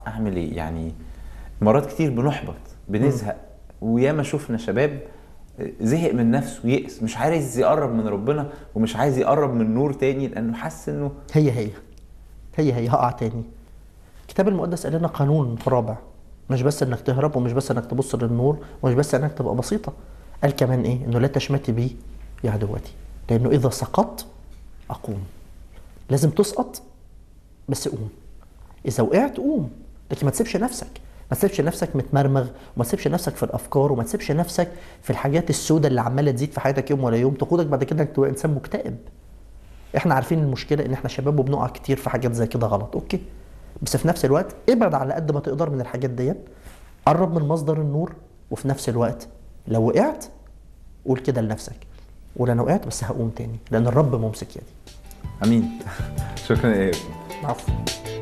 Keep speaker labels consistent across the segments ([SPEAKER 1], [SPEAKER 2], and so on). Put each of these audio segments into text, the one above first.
[SPEAKER 1] اعمل ايه يعني مرات كتير بنحبط بنزهق وياما شفنا شباب زهق من نفسه ويأس مش عايز يقرب من ربنا ومش عايز يقرب من نور تاني لانه حاسس انه
[SPEAKER 2] هي هي هي هي هقع تاني الكتاب المقدس قال لنا قانون رابع مش بس انك تهرب ومش بس انك تبص للنور ومش بس انك تبقى بسيطه قال كمان ايه انه لا تشمتي بي يا عدوتي لانه اذا سقطت اقوم لازم تسقط بس قوم اذا وقعت قوم لكن ما تسيبش نفسك ما تسيبش نفسك متمرمغ وما تسيبش نفسك في الافكار وما تسيبش نفسك في الحاجات السوداء اللي عماله تزيد في حياتك يوم ولا يوم تقودك بعد كده انك تبقى انسان مكتئب احنا عارفين المشكله ان احنا شباب وبنقع كتير في حاجات زي كده غلط اوكي بس في نفس الوقت ابعد على قد ما تقدر من الحاجات ديت قرب من مصدر النور وفي نفس الوقت لو وقعت قول كده لنفسك قول انا وقعت بس هقوم تاني لان الرب ممسك يدي
[SPEAKER 1] امين شكرا يا إيه.
[SPEAKER 2] عفوا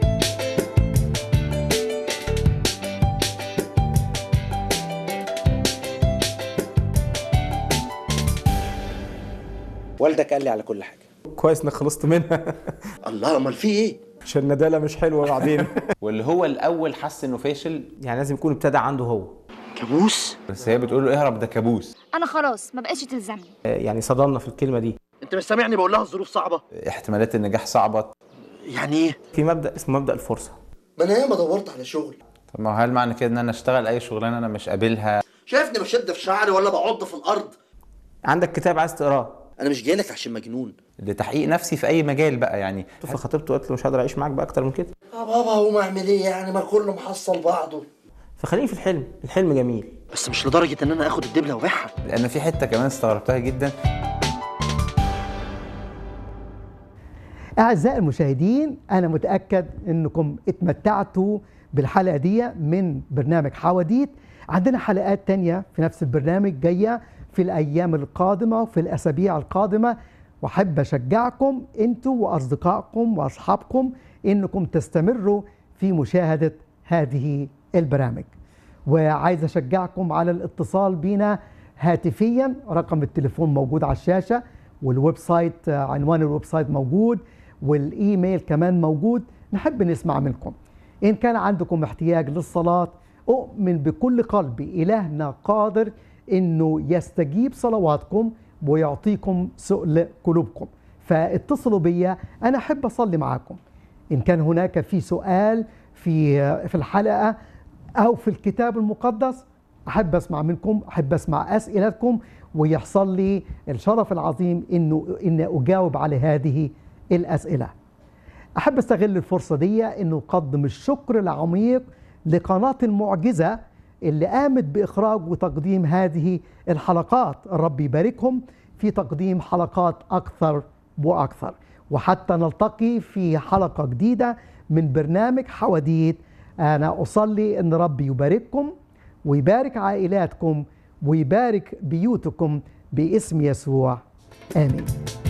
[SPEAKER 3] والدك قال لي على كل حاجه
[SPEAKER 4] كويس انك خلصت منها
[SPEAKER 3] الله امال في ايه
[SPEAKER 4] عشان الندالة مش حلوة بعدين
[SPEAKER 1] واللي هو الاول حس انه فاشل
[SPEAKER 4] يعني لازم يكون ابتدى عنده هو
[SPEAKER 3] كابوس
[SPEAKER 1] بس هي بتقول له اهرب ده كابوس
[SPEAKER 5] انا خلاص ما بقتش تلزمني
[SPEAKER 4] آه، يعني صدمنا في الكلمة دي
[SPEAKER 3] انت مش سامعني بقول لها الظروف صعبه
[SPEAKER 1] احتمالات النجاح صعبه
[SPEAKER 3] يعني ايه
[SPEAKER 4] في مبدأ اسمه مبدأ الفرصة
[SPEAKER 6] ما انا ياما دورت على شغل
[SPEAKER 1] طب ما هو هل معنى كده ان انا اشتغل اي شغلانه انا مش قابلها
[SPEAKER 6] شايفني بشد في شعري ولا بعض في الارض
[SPEAKER 4] عندك كتاب عايز تقراه
[SPEAKER 6] انا مش جايلك عشان مجنون
[SPEAKER 1] لتحقيق نفسي في اي مجال بقى يعني
[SPEAKER 4] فخطيبته قالت له مش هقدر اعيش معاك بقى اكتر من كده
[SPEAKER 6] يا بابا هقوم اعمل ايه يعني ما كله محصل بعضه
[SPEAKER 4] فخليني في الحلم الحلم جميل
[SPEAKER 3] بس مش لدرجه ان انا اخد الدبله وابيعها
[SPEAKER 1] لان في حته كمان استغربتها جدا
[SPEAKER 7] أعزائي المشاهدين أنا متأكد أنكم اتمتعتوا بالحلقة دي من برنامج حواديت عندنا حلقات تانية في نفس البرنامج جاية في الأيام القادمة وفي الأسابيع القادمة وأحب أشجعكم أنتوا وأصدقائكم وأصحابكم أنكم تستمروا في مشاهدة هذه البرامج وعايز أشجعكم على الاتصال بنا هاتفيا رقم التليفون موجود على الشاشة والويب سايت آه، عنوان الويب سايت موجود والايميل كمان موجود نحب نسمع منكم ان كان عندكم احتياج للصلاه اؤمن بكل قلبي الهنا قادر انه يستجيب صلواتكم ويعطيكم سؤل قلوبكم فاتصلوا بيا انا احب اصلي معاكم ان كان هناك في سؤال في في الحلقه او في الكتاب المقدس احب اسمع منكم احب اسمع اسئلتكم ويحصل لي الشرف العظيم انه ان اجاوب على هذه الاسئله احب استغل الفرصه دي انه اقدم الشكر العميق لقناه المعجزه اللي قامت باخراج وتقديم هذه الحلقات الرب يباركهم في تقديم حلقات اكثر واكثر وحتى نلتقي في حلقه جديده من برنامج حواديت انا اصلي ان ربي يبارككم ويبارك عائلاتكم ويبارك بيوتكم باسم يسوع امين